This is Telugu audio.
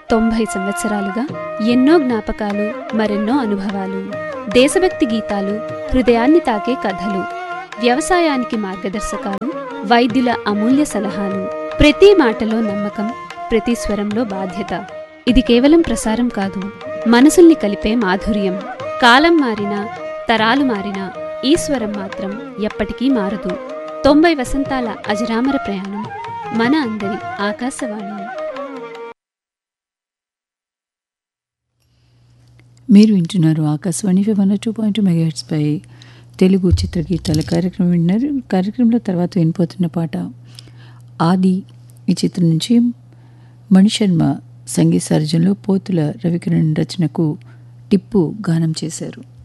తొంభై సంవత్సరాలుగా ఎన్నో జ్ఞాపకాలు మరెన్నో అనుభవాలు దేశభక్తి గీతాలు హృదయాన్ని తాకే కథలు వ్యవసాయానికి మార్గదర్శకాలు వైద్యుల అమూల్య సలహాలు ప్రతి మాటలో నమ్మకం ప్రతి స్వరంలో బాధ్యత ఇది కేవలం ప్రసారం కాదు మనసుల్ని కలిపే మాధుర్యం కాలం మారినా తరాలు మారినా ఈ స్వరం మాత్రం ఎప్పటికీ మారదు తొంభై వసంతాల అజరామర ప్రయాణం మన అందరి ఆకాశవాణి మీరు వింటున్నారు ఆకాశవాణి వన్ టూ పాయింట్ పై తెలుగు చిత్రగీతాల కార్యక్రమం విన్నారు కార్యక్రమంలో తర్వాత వినిపోతున్న పాట ఆది ఈ చిత్రం నుంచి మణిశర్మ సంగీత సారథ్యంలో పోతుల రవికిరణ్ రచనకు టిప్పు గానం చేశారు